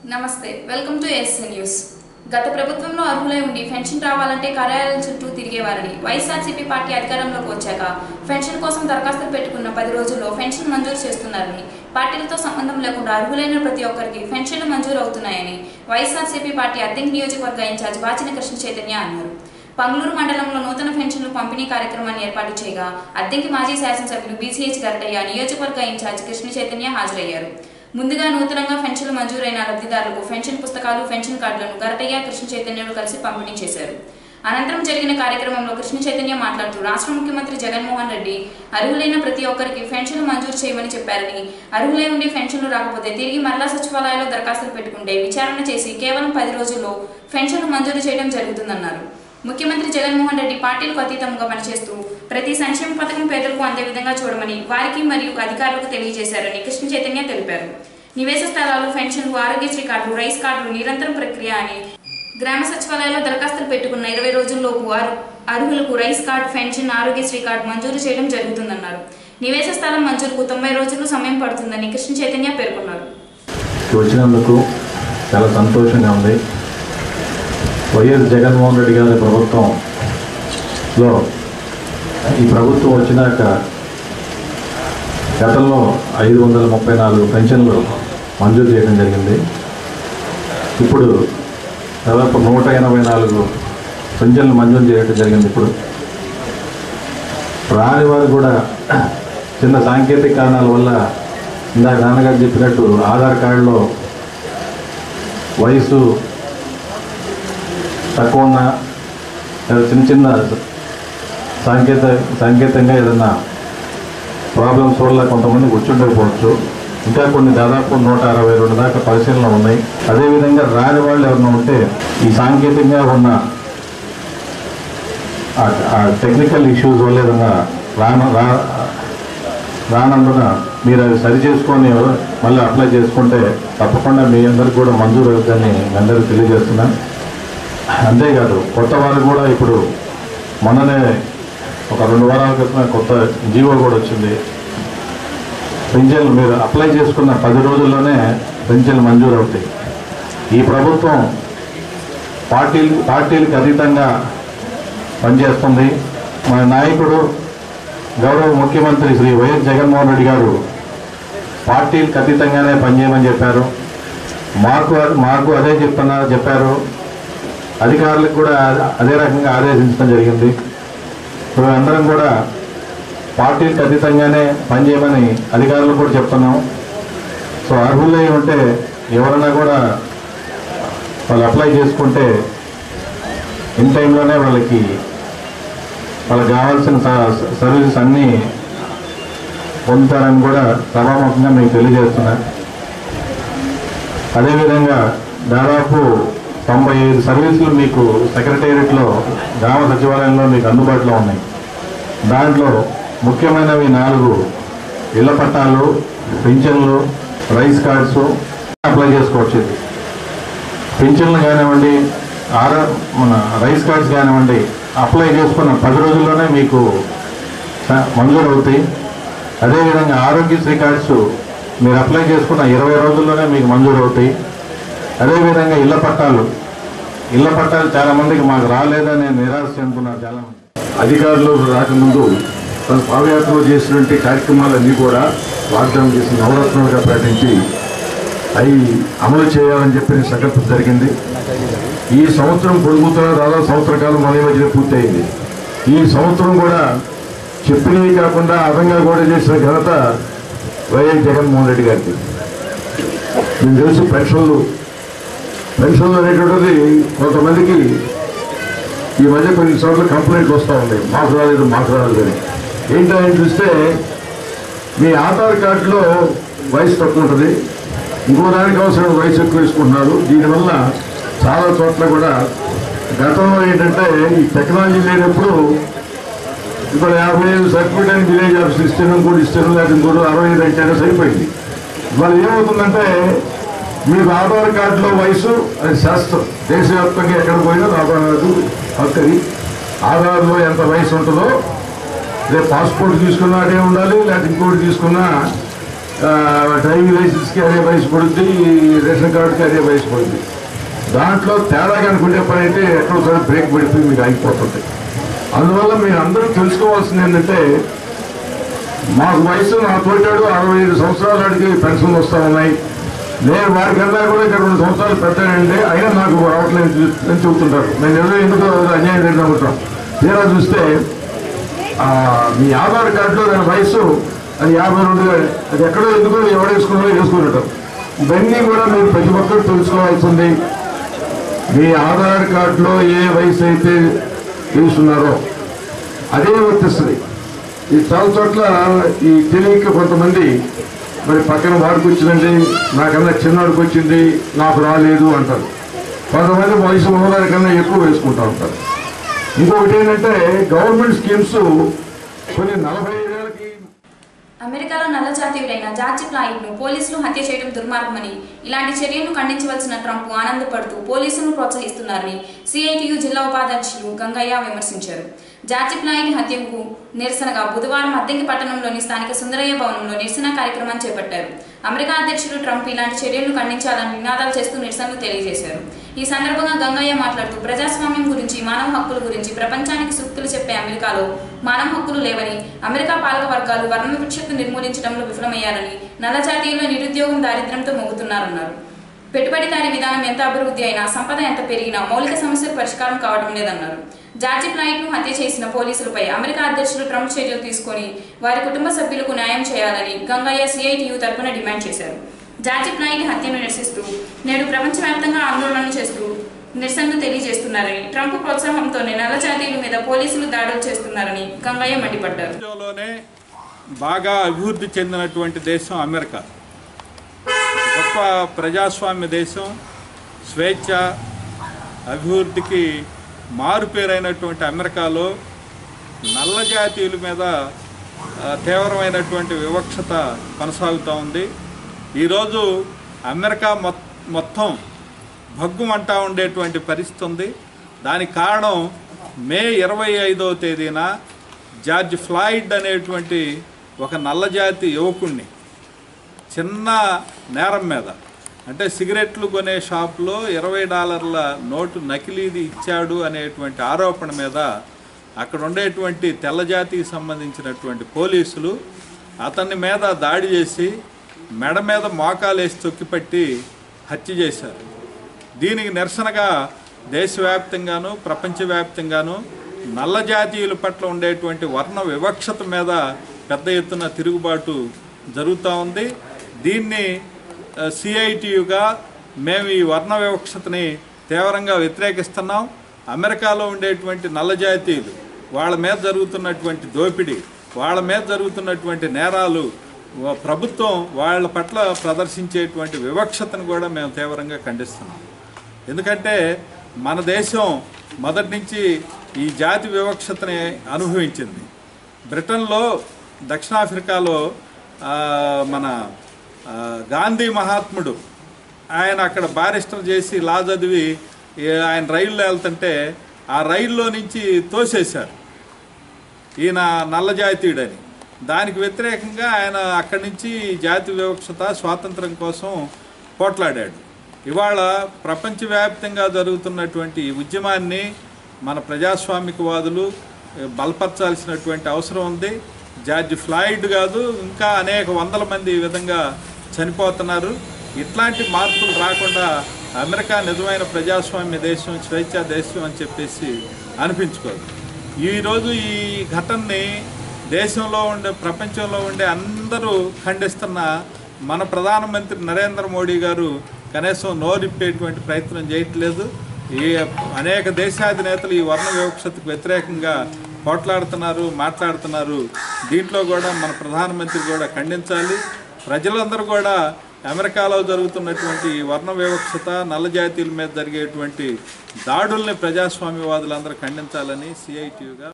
నమస్తే welcome to yes news గత ప్రభుత్వంలో అర్హులై ఉండి పెన్షన్ రావాలంటే కార్యాలయం చుట్టూ తిరిగేవారని వైఎస్ఆర్సీపీ పార్టీ అధికారంలోకి వచ్చాక పెన్షన్ కోసం దరఖాస్తులు పెట్టుకున్న పది రోజుల్లో పెన్షన్ మంజూరు చేస్తున్నారని పార్టీలతో సంబంధం లేకుండా అర్హులైన ప్రతి ఒక్కరికి పెన్షన్లు మంజూరు అవుతున్నాయని వైఎస్ఆర్సీపీ పార్టీ అద్దెంకి నియోజకవర్గ ఇన్ఛార్జ్ బాచిన కృష్ణ చైతన్య అన్నారు పంగళూరు మండలంలో నూతన పెన్షన్లు పంపిణీ కార్యక్రమాన్ని ఏర్పాటు చేయగా అద్దెంకి మాజీ శాసనసభ్యులు బీసీహెచ్ గరటయ్య నియోజకవర్గ ఇన్ఛార్జ్ కృష్ణ చైతన్య హాజరయ్యారు ముందుగా నూతనంగా పెన్షన్లు మంజూరైన లబ్ధిదారులకు పెన్షన్ పుస్తకాలు పెన్షన్ కార్డులను గరటయ్య కృష్ణ చైతన్యలు కలిసి పంపిణీ చేశారు అనంతరం జరిగిన కార్యక్రమంలో కృష్ణ చైతన్య మాట్లాడుతూ రాష్ట్ర ముఖ్యమంత్రి జగన్మోహన్ రెడ్డి అర్హులైన ప్రతి ఒక్కరికి పెన్షన్లు మంజూరు చేయమని చెప్పారని అర్హులై ఉండి పెన్షన్లు రాకపోతే తిరిగి మరలా సచివాలయంలో దరఖాస్తులు పెట్టుకుంటే విచారణ చేసి కేవలం పది రోజుల్లో పెన్షన్లు మంజూరు చేయడం జరుగుతుందన్నారు ముఖ్యమంత్రి జగన్మోహన్ రెడ్డి పార్టీలకు అతీతంగా పనిచేస్తూ ప్రతి సంక్షేమ పథకం పేదలకు అందే విధంగా చూడమని వారికి మరియు అధికారులకు తెలియజేశారని కృష్ణ చైతన్య తెలిపారు నివేశ స్థలాలు పెన్షన్లు ఆరోగ్యశ్రీ కార్డులు రైస్ కార్డులు నిరంతరం ప్రక్రియ అని గ్రామ సచివాలయాల్లో దరఖాస్తులు పెట్టుకున్న ఇరవై రోజుల్లోపు అర్- అర్హులకు rice card pension Aarogyasri card మంజూరు చేయడం జరుగుతుందన్నారు నివేశ స్థలం మంజూరుకు తొంభై రోజులు సమయం పడుతుందని కృష్ణ చైతన్య పేర్కొన్నారు వచ్చినందుకు చాలా సంతోషంగా ఉంది వైఎస్ జగన్మోహన్ రెడ్డి గారి ప్రభుత్వంలో ఈ ప్రభుత్వం వచ్చినాక గతంలో ఐదు వందల ముప్పై నాలుగు పెన్షన్లు మంజూరు చేయడం జరిగింది ఇప్పుడు దాదాపు నూట ఎనభై నాలుగు పెన్షన్లు మంజూరు చేయడం జరిగింది ఇప్పుడు రాని వారు కూడా చిన్న సాంకేతిక కారణాల వల్ల ఇందాక నాన్నగారు చెప్పినట్టు ఆధార్ కార్డులో వయసు తక్కువ ఉన్న లేదా చిన్న చిన్న సాంకేత సాంకేతికంగా ఏదన్నా ప్రాబ్లమ్స్ వల్ల కొంతమంది కూర్చుండకపోవచ్చు ఇంకా కొన్ని దాదాపు నూట అరవై రెండు దాకా పరిశీలనలు ఉన్నాయి అదేవిధంగా రాని వాళ్ళు ఎవరైనా ఉంటే ఈ సాంకేతికంగా ఉన్న ఆ- ఆ టెక్నికల్ ఇష్యూస్ వల్ల ఏదన్నా రాను రా రానందున మీరు అది సరి చేసుకొని మళ్ళీ అప్లై చేసుకుంటే తప్పకుండా మీ అందరికి కూడా మంజూరు అవుతుందని మీ అందరికీ తెలియజేస్తున్నాను అంతేకాదు కొత్త వారు కూడా ఇప్పుడు మొన్ననే ఒక రెండు వారాల క్రితం కొత్త జీవో కూడా వచ్చింది పెన్షన్లు మీరు అప్లై చేసుకున్న పది రోజుల్లోనే పెన్షన్లు మంజూరు అవుతాయి ఈ ప్రభుత్వం పార్టీలు పార్టీలకు అతీతంగా పనిచేస్తుంది మన నాయకుడు గౌరవ ముఖ్యమంత్రి శ్రీ వైఎస్ జగన్మోహన్ రెడ్డి గారు పార్టీలకు అతీతంగానే పనిచేయమని చెప్పారు మాకు మాకు అదే చెప్తున్నా చెప్పారు అధికారులకు కూడా అదే రకంగా ఆదేశించడం జరిగింది మేము అందరం కూడా పార్టీలకు అతీతంగానే పనిచేయమని అధికారులకు కూడా చెప్తున్నాం సో అర్హులై ఉంటే ఎవరైనా కూడా వాళ్ళు అప్లై చేసుకుంటే ఇన్ టైంలోనే వాళ్ళకి వాళ్ళకి కావాల్సిన స- సర్వీసెస్ అన్నీ పొందుతారని కూడా సభాముఖంగా మీకు తెలియజేస్తున్నా అదేవిధంగా దాదాపు తొంభై ఐదు సర్వీసులు మీకు సెక్రటేరియట్లో గ్రామ సచివాలయంలో మీకు అందుబాటులో ఉన్నాయి దాంట్లో ముఖ్యమైనవి నాలుగు ఇళ్ల పట్టాలు పింఛన్లు రైస్ కార్డ్స్ అప్లై చేసుకోవచ్చు ఇది పింఛన్లు కానివ్వండి ఆర మన రైస్ కార్డ్స్ కానివ్వండి అప్లై చేసుకున్న పది రోజుల్లోనే మీకు స- మంజూరు అవుతాయి అదేవిధంగా ఆరోగ్యశ్రీ కార్డ్స్ మీరు అప్లై చేసుకున్న ఇరవై రోజుల్లోనే మీకు మంజూరు అవుతాయి అదేవిధంగా ఇళ్ల పట్టాలు ఇళ్ల పట్టాలు చాలా మందికి మాకు రాలేదని నిరాశ చెందుతున్నారు చాలా మంది అధికారులు రాకముందు తన పాదయాత్రలో చేసినటువంటి కార్యక్రమాలన్నీ కూడా వాగ్దానం చేసి నవరత్నాలుగా ప్రకటించి అవి అమలు చేయాలని చెప్పిన సంకల్పం జరిగింది ఈ సంవత్సరం పొడుగుతున్న దాదాపు సంవత్సర కాలం మన మధ్యన పూర్తయింది ఈ సంవత్సరం కూడా చెప్పినవి కాకుండా అదనంగా కూడా చేసిన ఘనత వైఎస్ జగన్మోహన్ రెడ్డి గారికి మీకు తెలుసు పెన్షన్లు పెన్షన్లు అనేటువంటిది కొంతమందికి ఈ మధ్య కొన్ని చోట్ల కంప్లైంట్లు వస్తూ ఉన్నాయి మాకు రాలేదు మాకు రాలేదు అని ఏంటని చూస్తే మీ ఆధార్ కార్డులో వయసు తక్కువ ఉంటుంది ఇంకో దానికి అవసరం వయసు ఎక్కువ వేసుకుంటున్నారు దీనివల్ల చాలా చోట్ల కూడా గతంలో ఏంటంటే ఈ టెక్నాలజీ లేనప్పుడు ఇప్పుడు యాభై ఐదు సర్టిఫికేట్ అని విలేజ్ ఆఫీస్ ఇస్తాను ఇంకోటి ఇస్తాను లేకపోతే ఇంకోటి అరవై ఐదు అంటే సరిపోయింది ఇవాళ ఏమవుతుందంటే మీకు ఆధార్ కార్డులో వయసు అది శాస్త్రం దేశవ్యాప్తంగా ఎక్కడ పోయినా ఆధార్ కార్డు హక్కది ఆధార్లో ఎంత వయసు ఉంటుందో రేపు పాస్పోర్ట్ తీసుకున్నా అదే ఉండాలి లేకపోతే ఇంకోటి తీసుకున్నా ఆ, డ్రైవింగ్ లైసెన్స్కి అదే వయసు పడుద్ది రేషన్ కార్డుకి అదే వయసు పడుద్ది దాంట్లో తేడా కనుకుంటే పని అయితే ఎక్కడో చోట బ్రేక్ పడిపోయి మీకు ఆగిపోతుంది అందువల్ల మీరు అందరూ తెలుసుకోవాల్సింది ఏంటంటే మాకు వయసు నా తోటాడు అరవై ఐదు సంవత్సరాల నాటికి పెన్షన్లు వస్తూ ఉన్నాయి నేను వారికన్నా కూడా ఇక్కడ రెండు సంవత్సరాలు పెట్టానండి అయినా నాకు రావట్లేదు చూ- అని చెబుతుంటారు నేను ఏదో ఎందుకో ఏదో అన్యాయం జరిగినప్పుడు తీరా చూస్తే ఆ, మీ ఆధార్ కార్డులో దాని వయసు అది యాభై రెండు అది ఎక్కడో ఎందుకో ఎవరు వేసుకున్నారో వేసుకున్నట్టు ఇవన్నీ కూడా మీరు ప్రతి ఒక్కరు తెలుసుకోవాల్సింది మీ ఆధార్ కార్డులో ఏ వయసు అయితే తీసుకున్నారో అదే వర్తిస్తుంది ఈ చాలా చోట్ల ఈ తెలియక కొంతమంది మరి పక్కన వాడికి వచ్చిందండి నాకన్నా చిన్నవాడికి వచ్చింది నాకు రాలేదు అంటారు కొంతమంది వయసు ఉన్నదానికన్నా ఎక్కువ వేసుకుంటా ఉంటారు ఇంకొకటి ఏంటంటే గవర్నమెంట్ స్కీమ్స్ కొన్ని నలభై ఐదేళ్ళకి అమెరికాలో నల్ల జాతీయుడైన జార్జి ఫ్లాయిడ్ ను పోలీసులు హత్య చేయడం దుర్మార్గమని ఇలాంటి చర్యలను ఖండించవలసిన ట్రంప్ ఆనందపడుతూ పోలీసులను ప్రోత్సహిస్తున్నారని సిఐటియు జిల్లా ఉపాధ్యక్షులు గంగయ్య విమర్శించారు జార్జి ఫ్లాయిడ్ హత్యకు నిరసనగా బుధవారం అద్దెంకి పట్టణంలోని స్థానిక సుందరయ్య భవనంలో నిరసన కార్యక్రమాన్ని చేపట్టారు అమెరికా అధ్యక్షుడు ట్రంప్ ఇలాంటి చర్యలను ఖండించాలని నినాదాలు చేస్తూ నిరసనలు తెలియజేశారు ఈ సందర్భంగా గంగయ్య మాట్లాడుతూ ప్రజాస్వామ్యం గురించి మానవ హక్కుల గురించి ప్రపంచానికి సూక్తులు చెప్పే అమెరికాలో మానవ హక్కులు లేవని అమెరికా పాలక వర్గాలు వర్ణ వివక్షత నిర్మూలించడంలో విఫలమయ్యారని నల్ల జాతీయుల్లో నిరుద్యోగం దారిద్ర్యంతో మోగుతున్నారన్నారు పెట్టుబడిదారీ విధానం ఎంత అభివృద్ధి అయినా సంపద ఎంత పెరిగినా మౌలిక సమస్యలు పరిష్కారం కావడం లేదన్నారు జార్జి ఫ్లాయిడ్ ను హత్య చేసిన పోలీసులపై అమెరికా అధ్యక్షుడు ట్రంప్ చర్యలు తీసుకొని వారి కుటుంబ సభ్యులకు న్యాయం చేయాలని గంగయ్య సిఐటియు తరపున డిమాండ్ చేశారు జార్జి ఫ్లాయిడ్ హత్యను నిరసిస్తూ నేడు ప్రపంచవ్యాప్తంగా ఆందోళనలు చేస్తూ నిరసనలు తెలియజేస్తున్నారని ట్రంప్ ప్రోత్సాహంతోనే నల్ల జాతీయుల మీద పోలీసులు దాడులు చేస్తున్నారని గంగయ్య మండిపడ్డారు ప్రపంచంలోనే బాగా అభివృద్ధి చెందినటువంటి దేశం అమెరికా గొప్ప ప్రజాస్వామ్య దేశం స్వేచ్ఛ అభివృద్ధికి మారుపేరైనటువంటి అమెరికాలో నల్ల జాతీయుల మీద ఆ, తీవ్రమైనటువంటి వివక్షత కొనసాగుతూ ఉంది ఈరోజు అమెరికా మొ- మొత్తం భగ్గుమంటా ఉండేటువంటి పరిస్థితి ఉంది దానికి కారణం మే ఇరవై ఐదవ తేదీన జార్జ్ ఫ్లాయిడ్ అనేటువంటి ఒక నల్లజాతి యువకుణ్ణి చిన్న నేరం మీద అంటే సిగరెట్లు కొనే షాప్లో ఇరవై డాలర్ల నోటు నకిలీది ఇచ్చాడు అనేటువంటి ఆరోపణ మీద అక్కడ ఉండేటువంటి తెల్లజాతికి సంబంధించినటువంటి పోలీసులు అతని మీద దాడి చేసి మెడ మీద మోకాలేసి తొక్కిపట్టి హత్య చేశారు దీనికి నిరసనగా దేశవ్యాప్తంగాను ప్రపంచవ్యాప్తంగాను నల్ల జాతీయుల పట్ల ఉండేటువంటి వర్ణ వివక్షత మీద పెద్ద ఎత్తున తిరుగుబాటు జరుగుతూ ఉంది దీన్ని సిఐటియుగా మేము ఈ వర్ణ వివక్షతని తీవ్రంగా వ్యతిరేకిస్తున్నాం అమెరికాలో ఉండేటువంటి నల్ల జాతీయులు వాళ్ళ మీద జరుగుతున్నటువంటి దోపిడీ వాళ్ళ మీద జరుగుతున్నటువంటి నేరాలు వ- ప్రభుత్వం వాళ్ళ పట్ల ప్రదర్శించేటువంటి వివక్షతను కూడా మేము తీవ్రంగా ఖండిస్తున్నాం ఎందుకంటే మన దేశం మొదటి నుంచి ఈ జాతి వివక్షతని అనుభవించింది బ్రిటన్లో దక్షిణాఫ్రికాలో ఆ, మన ఆ, గాంధీ మహాత్ముడు ఆయన అక్కడ బారిస్టర్ చేసి లా చదివి ఏ- ఆయన రైల్లో వెళ్తుంటే ఆ రైల్లో నుంచి తోసేశారు ఈయన నల్ల జాతీయుడని దానికి వ్యతిరేకంగా ఆయన అక్కడి నుంచి జాతి వివక్షత స్వాతంత్రం కోసం పోట్లాడాడు ఇవాళ ప్రపంచవ్యాప్తంగా జరుగుతున్నటువంటి ఈ ఉద్యమాన్ని మన ప్రజాస్వామికవాదులు ఏ, బలపరచాల్సినటువంటి అవసరం ఉంది జార్జ్ ఫ్లాయిడ్ కాదు ఇంకా అనేక వందల మంది ఈ విధంగా చనిపోతున్నారు ఇట్లాంటి మార్పులు రాకుండా అమెరికా నిజమైన ప్రజాస్వామ్య దేశం స్వేచ్ఛా దేశం అని చెప్పేసి అనిపించుకోదు ఈరోజు ఈ ఘటనని దేశంలో ఉండే ప్రపంచంలో ఉండే అందరూ ఖండిస్తున్న మన ప్రధానమంత్రి నరేంద్ర మోడీ గారు కనీసం నోరిప్పేటువంటి ప్రయత్నం చేయట్లేదు ఈ అనేక దేశాధినేతలు ఈ వర్ణ వివక్షతకు వ్యతిరేకంగా పోట్లాడుతున్నారు మాట్లాడుతున్నారు దీంట్లో కూడా మన ప్రధానమంత్రి కూడా ఖండించాలి ప్రజలందరూ కూడా అమెరికాలో జరుగుతున్నటువంటి ఈ వర్ణ వివక్షత నల్ల జాతీయుల మీద జరిగేటువంటి దాడుల్ని ప్రజాస్వామ్యవాదులందరూ ఖండించాలని సిఐటియుగా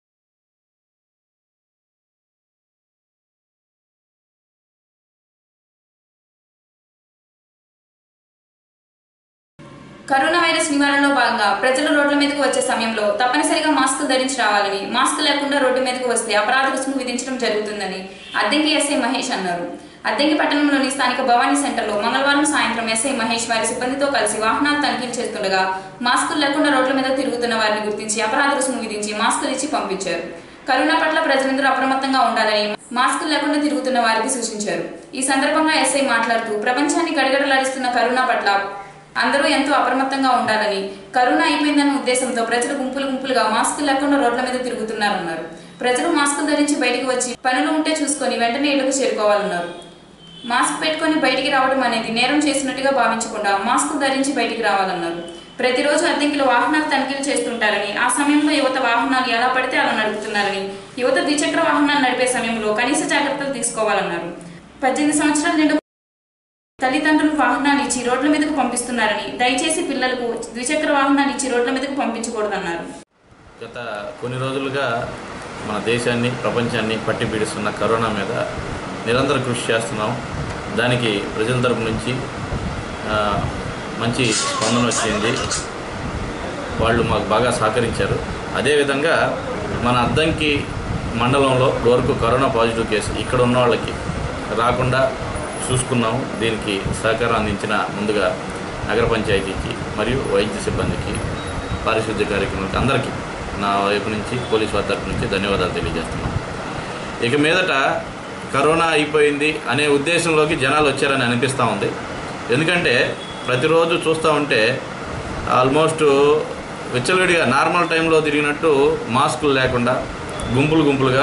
కరోనా వైరస్ నివారణలో భాగంగా ప్రజలు రోడ్ల మీదకు వచ్చే సమయంలో తప్పనిసరిగా మాస్కులు ధరించి రావాలని మాస్క్ లేకుండా రోడ్డు మీదకు వస్తే అపరాధ రుసుము విధించడం జరుగుతుందని అద్దెంకి ఎస్ఐ మహేష్ అన్నారు అద్దెంకి పట్టణంలోని స్థానిక భవానీ సెంటర్లో మంగళవారం సాయంత్రం ఎస్ఐ మహేష్ వారి సిబ్బందితో కలిసి వాహనాలు తనిఖీలు చేస్తుండగా మాస్కులు లేకుండా రోడ్ల మీద తిరుగుతున్న వారిని గుర్తించి అపరాధ రుసుము విధించి మాస్కులు ఇచ్చి పంపించారు కరోనా పట్ల ప్రజలందరూ అప్రమత్తంగా ఉండాలని మాస్కులు లేకుండా తిరుగుతున్న వారికి సూచించారు ఈ సందర్భంగా ఎస్ఐ మాట్లాడుతూ ప్రపంచాన్ని గడగడలాడిస్తున్న కరోనా పట్ల అందరూ ఎంతో అప్రమత్తంగా ఉండాలని కరోనా అయిపోయిందన్న ఉద్దేశంతో ప్రజలు గుంపులు గుంపులుగా మాస్కులు లేకుండా రోడ్ల మీద తిరుగుతున్నారన్నారు ప్రజలు మాస్కులు ధరించి బయటికి వచ్చి పనులు ఉంటే చూసుకొని వెంటనే ఇళ్లకు చేరుకోవాలన్నారు మాస్క్ పెట్టుకొని బయటికి రావడం అనేది నేరం చేసినట్టుగా భావించకుండా మాస్క్ ధరించి బయటికి రావాలన్నారు ప్రతిరోజు అద్దెంకిలో వాహనాలు తనిఖీలు చేస్తుంటారని ఆ సమయంలో యువత వాహనాలు ఎలా పడితే అలా నడుపుతున్నారని యువత ద్విచక్ర వాహనాలు నడిపే సమయంలో కనీస జాగ్రత్తలు తీసుకోవాలన్నారు పద్దెనిమిది సంవత్సరాల నిండు తల్లిదండ్రులు వాహనాలు ఇచ్చి రోడ్ల మీదకు పంపిస్తున్నారని దయచేసి పిల్లలకు ద్విచక్ర వాహనాలు ఇచ్చి రోడ్ల మీదకు పంపించకూడదన్నారు గత కొన్ని రోజులుగా మన దేశాన్ని ప్రపంచాన్ని పట్టి పీడిస్తున్న కరోనా మీద నిరంతర కృషి చేస్తున్నాం దానికి ప్రజల తరపు నుంచి ఆ, మంచి స్పందన వచ్చింది వాళ్ళు మాకు బాగా సహకరించారు అదేవిధంగా మన అద్దంకి మండలంలో వరకు కరోనా పాజిటివ్ కేసు ఇక్కడ ఉన్న వాళ్ళకి రాకుండా చూసుకున్నాము దీనికి సహకారం అందించిన ముందుగా నగర పంచాయతీకి మరియు వైద్య సిబ్బందికి పారిశుద్ధ్య కార్యక్రమానికి అందరికీ నా వైపు నుంచి పోలీస్ వారి తరపు నుంచి ధన్యవాదాలు తెలియజేస్తున్నాను ఇక మీదట కరోనా అయిపోయింది అనే ఉద్దేశంలోకి జనాలు వచ్చారని అనిపిస్తూ ఉంది ఎందుకంటే ప్రతిరోజు చూస్తూ ఉంటే ఆల్మోస్ట్ విచ్చలవిడిగా నార్మల్ టైంలో తిరిగినట్టు మాస్కులు లేకుండా గుంపులు గుంపులుగా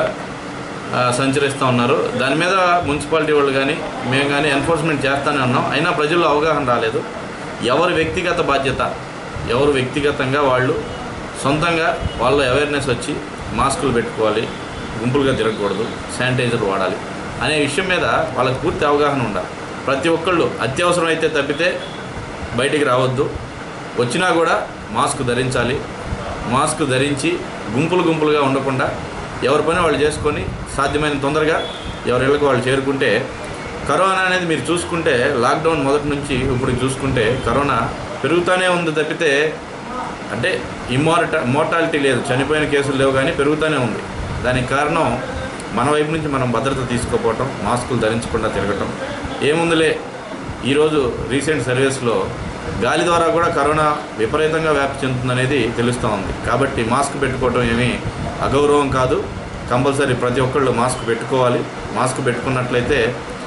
ఆ, సంచరిస్తూ ఉన్నారు దాని మీద మున్సిపాలిటీ వాళ్ళు కానీ మేము కానీ ఎన్ఫోర్స్మెంట్ చేస్తూనే ఉన్నాం అయినా ప్రజల్లో అవగాహన రాలేదు ఎవరి వ్యక్తిగత బాధ్యత ఎవరు వ్యక్తిగతంగా వాళ్ళు సొంతంగా వాళ్ళ అవేర్నెస్ వచ్చి మాస్కులు పెట్టుకోవాలి గుంపులుగా తిరగకూడదు శానిటైజర్ వాడాలి అనే విషయం మీద వాళ్ళకి పూర్తి అవగాహన ఉండాలి ప్రతి ఒక్కళ్ళు అత్యవసరం అయితే తప్పితే బయటికి రావద్దు వచ్చినా కూడా మాస్క్ ధరించాలి మాస్క్ ధరించి గుంపులు గుంపులుగా ఉండకుండా ఎవరి పని వాళ్ళు చేసుకొని సాధ్యమైన తొందరగా ఎవరి ఇళ్ళకి వాళ్ళు చేరుకుంటే కరోనా అనేది మీరు చూసుకుంటే లాక్డౌన్ మొదటి నుంచి ఇప్పుడు చూసుకుంటే కరోనా పెరుగుతూనే ఉంది తప్పితే అంటే ఇమ్మోరట మోర్టాలిటీ లేదు చనిపోయిన కేసులు లేవు కానీ పెరుగుతూనే ఉంది దానికి కారణం మన వైపు నుంచి మనం భద్రత తీసుకోపోవటం మాస్కులు ధరించకుండా తిరగటం ఏముందిలే ఈరోజు రీసెంట్ సర్వీస్లో గాలి ద్వారా కూడా కరోనా విపరీతంగా వ్యాప్తి చెందుతుందనేది తెలుస్తూ ఉంది కాబట్టి మాస్క్ పెట్టుకోవటం ఏమీ అగౌరవం కాదు కంపల్సరీ ప్రతి ఒక్కళ్ళు మాస్క్ పెట్టుకోవాలి మాస్క్ పెట్టుకున్నట్లయితే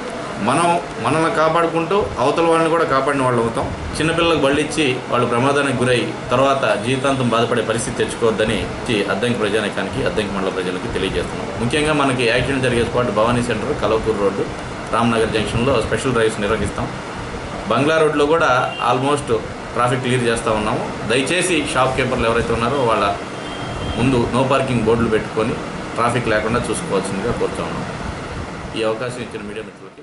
మనం మనల్ని కాపాడుకుంటూ అవతల వాళ్ళని కూడా కాపాడిన వాళ్ళు అవుతాం చిన్నపిల్లలకు బళ్ళు ఇచ్చి వాళ్ళు ప్రమాదానికి గురై తర్వాత జీవితాంతం బాధపడే పరిస్థితి తెచ్చుకోవద్దని ఇచ్చి అద్దంకి ప్రజానికానికి అద్దంకి మండల ప్రజలకి తెలియజేస్తున్నాం ముఖ్యంగా మనకి యాక్సిడెంట్ జరిగే spot Bhavani centre Kalavakuru road Ramnagar జంక్షన్లో స్పెషల్ డ్రైవ్స్ నిర్వహిస్తాం బంగ్లా రోడ్లో కూడా ఆల్మోస్ట్ ట్రాఫిక్ క్లియర్ చేస్తూ ఉన్నాము దయచేసి షాప్ కీపర్లు ఎవరైతే ఉన్నారో వాళ్ళ ముందు నో పార్కింగ్ బోర్డులు పెట్టుకొని ట్రాఫిక్ లేకుండా చూసుకోవాల్సిందిగా కోరుతా ఉన్నాం ఈ అవకాశం ఇచ్చిన మీడియా మిత్రులకి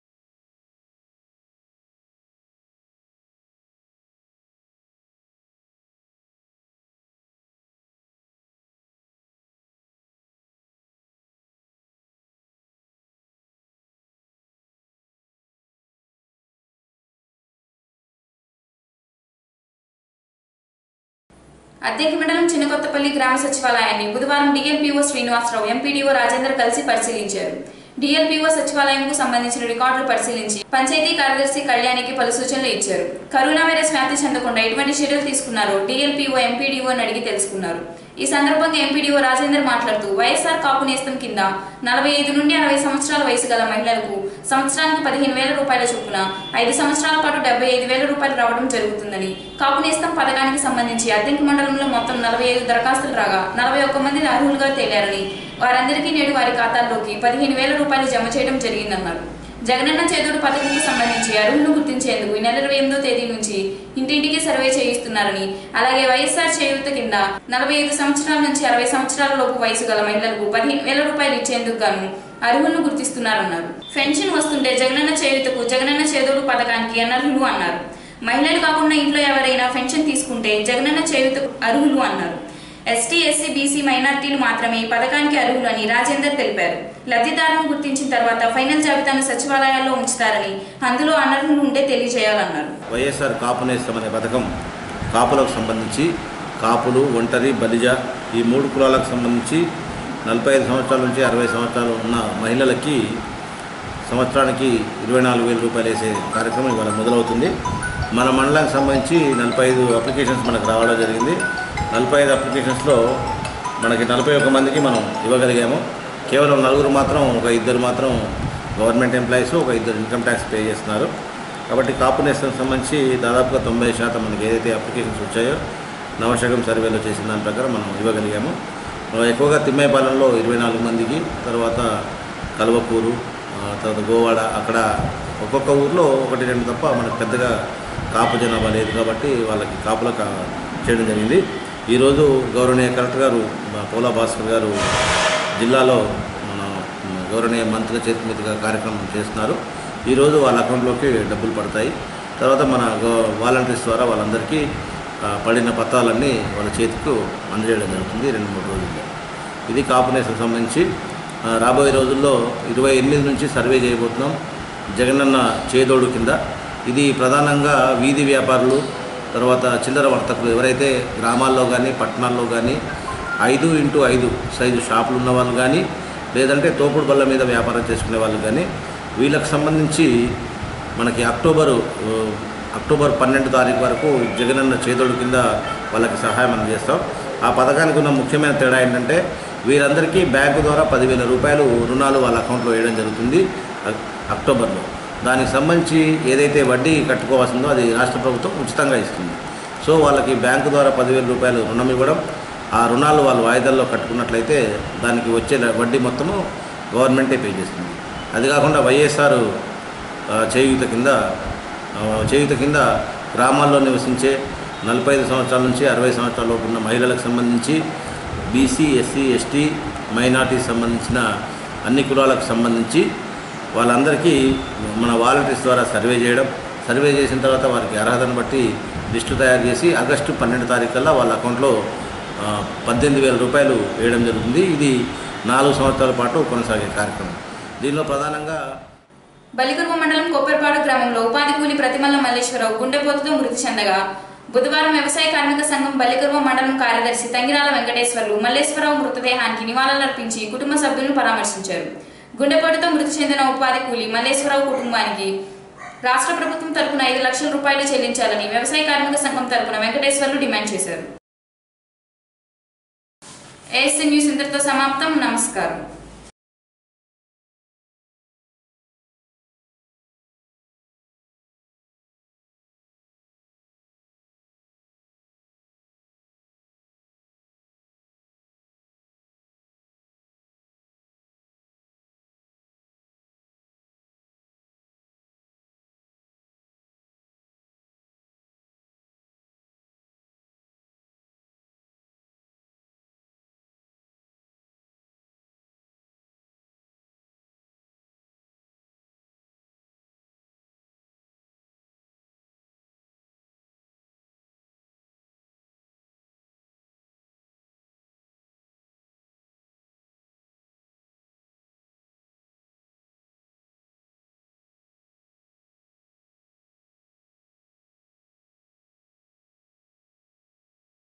అద్దెకి మండలం చిన్నకొత్తపల్లి గ్రామ సచివాలయాన్ని బుధవారం డిఎల్పీఓ శ్రీనివాసరావు ఎంపీడీఓ రాజేందర్ కలిసి పరిశీలించారు డిఎల్పీఓ సచివాలయంకు సంబంధించిన రికార్డులు పరిశీలించి పంచాయతీ కార్యదర్శి కళ్యాణికి పలు సూచనలు ఇచ్చారు కరోనా వైరస్ వ్యాప్తి చెందకుండా ఎటువంటి చర్యలు తీసుకున్నారో డిఎల్పీఓ ఎంపీడీఓ అడిగి తెలుసుకున్నారు ఈ సందర్భంగా ఎంపీడీఓ రాజేందర్ మాట్లాడుతూ వైఎస్ఆర్ కాపు నేస్తం కింద నలభై ఐదు నుండి అరవై సంవత్సరాల వయసు గల మహిళలకు సంవత్సరానికి పదిహేను వేల రూపాయల చొప్పున ఐదు సంవత్సరాల పాటు డెబ్బై ఐదు వేల రూపాయలు రావడం జరుగుతుందని కాపు నేస్తం పథకానికి సంబంధించి అద్దెంకి మండలంలో మొత్తం నలభై ఐదు దరఖాస్తులు రాగా నలభై ఒక్క మంది అర్హులుగా తేలారని వారందరికీ నేడు వారి ఖాతాల్లోకి పదిహేను వేల రూపాయలు జమ చేయడం జరిగిందన్నారు జగనన్న చేదోడు పథకంకు సంబంధించి అర్హులను గుర్తించేందుకు ఈ నెల ఇరవై ఎనిమిదో తేదీ నుంచి ఇంటింటికి సర్వే చేయిస్తున్నారని అలాగే వైఎస్ఆర్ చేయూత కింద నలభై ఐదు సంవత్సరాల నుంచి అరవై సంవత్సరాల లోపు వయసు గల మహిళలకు పదిహేను వేల రూపాయలు ఇచ్చేందుకు గాను అర్హులను గుర్తిస్తున్నారన్నారు పెన్షన్ వస్తుంటే జగనన్న చేయూతకు జగనన్న చేదోడు పథకానికి అనర్హులు అన్నారు మహిళలు కాకుండా ఇంట్లో ఎవరైనా పెన్షన్ తీసుకుంటే జగనన్న చేయూతకు అర్హులు అన్నారు ఎస్టీ ఎస్సీ బీసీ మైనార్టీలు మాత్రమే ఈ పథకానికి అర్హులు అని రాజేందర్ తెలిపారు లబ్ధిదారులను గుర్తించిన తర్వాత ఫైనల్ జాబితాను సచివాలయాల్లో ఉంచుతారని అందులో అనర్హులు ఉంటే తెలియజేయాలన్నారు వైఎస్ఆర్ కాపు నేస్తం అనే పథకం కాపులకు సంబంధించి కాపులు ఒంటరి బలిజ ఈ మూడు కులాలకు సంబంధించి నలభై ఐదు సంవత్సరాల నుంచి అరవై సంవత్సరాలు ఉన్న మహిళలకి సంవత్సరానికి ఇరవై నాలుగు వేల రూపాయలు వేసే కార్యక్రమం ఇవాళ మొదలవుతుంది మన మండలానికి సంబంధించి నలభై ఐదు అప్లికేషన్స్ మనకు రావడం జరిగింది నలభై ఐదు అప్లికేషన్స్లో మనకి నలభై ఒక్క మందికి మనం ఇవ్వగలిగాము కేవలం నలుగురు మాత్రం ఒక ఇద్దరు మాత్రం గవర్నమెంట్ ఎంప్లాయీస్ ఒక ఇద్దరు ఇన్కమ్ ట్యాక్స్ పే చేస్తున్నారు కాబట్టి కాపు నేస్తం సంబంధించి దాదాపుగా తొంభై శాతం మనకి ఏదైతే అప్లికేషన్స్ వచ్చాయో నవశకం సర్వేలో చేసిన దాని ప్రకారం మనం ఇవ్వగలిగాము ఆ, ఎక్కువగా తిమ్మేపాలెంలో ఇరవై నాలుగు మందికి తర్వాత కల్వకూరు ఆ, తర్వాత గోవాడ అక్కడ ఒక్కొక్క ఊర్లో ఒకటి రెండు తప్ప మనకు పెద్దగా కాపు జనాభా లేదు కాబట్టి వాళ్ళకి కాపులకు చేయడం జరిగింది ఈరోజు గౌరవనీయ కలెక్టర్ గారు మా పోలా భాస్కర్ గారు జిల్లాలో మన గౌరవనీయ మంత్రుల చేతి మీదుగా కార్యక్రమం చేస్తున్నారు ఈరోజు వాళ్ళ అకౌంట్లోకి డబ్బులు పడతాయి తర్వాత మన గో- వాలంటీర్స్ ద్వారా వాళ్ళందరికీ ఆ, పడిన పత్రాలన్నీ వాళ్ళ చేతికి అందజేయడం జరుగుతుంది రెండు మూడు రోజుల్లో ఇది కాపునేషన్ సంబంధించి ఆ, రాబోయే రోజుల్లో ఇరవై ఎనిమిది నుంచి సర్వే చేయబోతున్నాం జగనన్న చేదోడు కింద ఇది ప్రధానంగా వీధి వ్యాపారులు తర్వాత చిల్లర వర్తకులు ఎవరైతే గ్రామాల్లో కానీ పట్టణాల్లో కానీ ఐదు ఇంటూ ఐదు సైజు షాపులు ఉన్న వాళ్ళు కానీ లేదంటే తోపుడు బల్ల మీద వ్యాపారం చేసుకునే వాళ్ళు కానీ వీళ్ళకి సంబంధించి మనకి అక్టోబరు ఆ, అక్టోబర్ పన్నెండు తారీఖు వరకు జగనన్న చేదోడు కింద వాళ్ళకి సహాయం అందజేస్తాం ఆ పథకానికి ఉన్న ముఖ్యమైన తేడా ఏంటంటే వీరందరికీ బ్యాంకు ద్వారా పదివేల రూపాయలు రుణాలు వాళ్ళ అకౌంట్లో వేయడం జరుగుతుంది అక్- అక్టోబర్లో దానికి సంబంధించి ఏదైతే వడ్డీ కట్టుకోవాల్సిందో అది రాష్ట్ర ప్రభుత్వం ఉచితంగా ఇస్తుంది సో వాళ్ళకి బ్యాంకు ద్వారా పదివేల రూపాయలు రుణం ఇవ్వడం ఆ రుణాలు వాళ్ళు వాయిదాల్లో కట్టుకున్నట్లయితే దానికి వచ్చే వడ్డీ మొత్తము గవర్నమెంటే పే చేస్తుంది అది కాకుండా వైఎస్ఆర్ ఆ, చేయూత కింద ఆ, చేయూత కింద గ్రామాల్లో నివసించే నలభై ఐదు సంవత్సరాల నుంచి అరవై సంవత్సరాల లోపు ఉన్న మహిళలకు సంబంధించి బీసీ ఎస్సీ ఎస్టీ మైనార్టీకి సంబంధించిన అన్ని కులాలకు సంబంధించి వాళ్ళందరికీ మన వాలంటీర్స్ ద్వారా సర్వే చేయడం సర్వే చేసిన తర్వాత వారికి అర్హతను బట్టి లిస్టు తయారు చేసి ఆగస్టు పన్నెండు తారీఖు కల్లా వాళ్ళ అకౌంట్లో ఆ, పద్దెనిమిది వేల రూపాయలు వేయడం జరుగుతుంది ఇది నాలుగు సంవత్సరాల పాటు కొనసాగే కార్యక్రమం దీనిలో ప్రధానంగా బలిగురువ మండలం కొప్పర్పాడు గ్రామంలో ఉపాధి కూలి ప్రతిమల్ల మల్లేశ్వరరావు గుండెపోతుతో మృతి చెందగా బుధవారం వ్యవసాయ కార్మిక సంఘం బలిగురువ మండలం కార్యదర్శి తంగిరాల వెంకటేశ్వర్లు మల్లేశ్వరరావు మృతదేహానికి నివాళులర్పించి కుటుంబ సభ్యులను పరామర్శించారు గుండెపోటుతో మృతి చెందిన ఉపాధి కూలి మల్లేశ్వరరావు కుటుంబానికి రాష్ట్ర ప్రభుత్వం తరపున ఐదు లక్షల రూపాయలు చెల్లించాలని వ్యవసాయ కార్మిక సంఘం తరపున వెంకటేశ్వర్లు డిమాండ్ చేశారు ఏఎస్సీ న్యూస్ ఇంతటితో సమాప్తం నమస్కారం